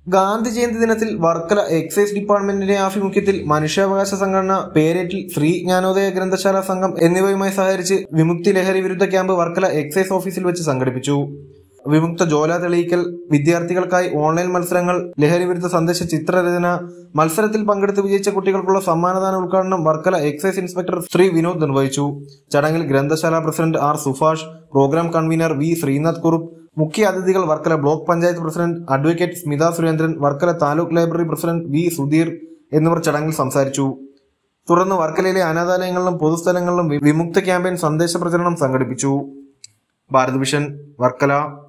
ഗാന്ധി ജയന്തി ദിനത്തിൽ വർക്കല എക്സൈസ് ഡിപ്പാർട്ട്മെന്റിന്റെ ആഭിമുഖ്യത്തിൽ മനുഷ്യാവകാശ സംഘടന പേരേറ്റിൽ ശ്രീ ജ്ഞാനോദയ ഗ്രന്ഥശാല സംഘം എന്നിവയുമായി സഹകരിച്ച് വിമുക്തി ലഹരി വിരുദ്ധ ക്യാമ്പ് വർക്കല എക്സൈസ് ഓഫീസിൽ വെച്ച് സംഘടിപ്പിച്ചു വിമുക്ത ജോല തെളിയിക്കൽ വിദ്യാർത്ഥികൾക്കായി ഓൺലൈൻ മത്സരങ്ങൾ ലഹരി വിരുദ്ധ സന്ദേശ ചിത്രരചന മത്സരത്തിൽ പങ്കെടുത്ത് വിജയിച്ച കുട്ടികൾക്കുള്ള സമ്മാനദാന ഉദ്ഘാടനം വർക്കല എക്സൈസ് ഇൻസ്പെക്ടർ ശ്രീ വിനോദ് നിർവഹിച്ചു ചടങ്ങിൽ ഗ്രന്ഥശാല president R Subhash programme convener V Sreenath Kurup മുഖ്യ അതിഥികൾ Varkala block panchayat president advocate Smitha Surendran Varkala taluk library president V Sudheer എന്നിവർ ചടങ്ങിൽ സംസാരിച്ചു തുടർന്ന് വർക്കലയിലെ അനാഥാലയങ്ങളിലും പൊതുസ്ഥലങ്ങളിലും വി- വിമുക്ത ക്യാമ്പയിൻ സന്ദേശ പ്രചരണം സംഘടിപ്പിച്ചു ഭാരത് വിഷൻ വർക്കല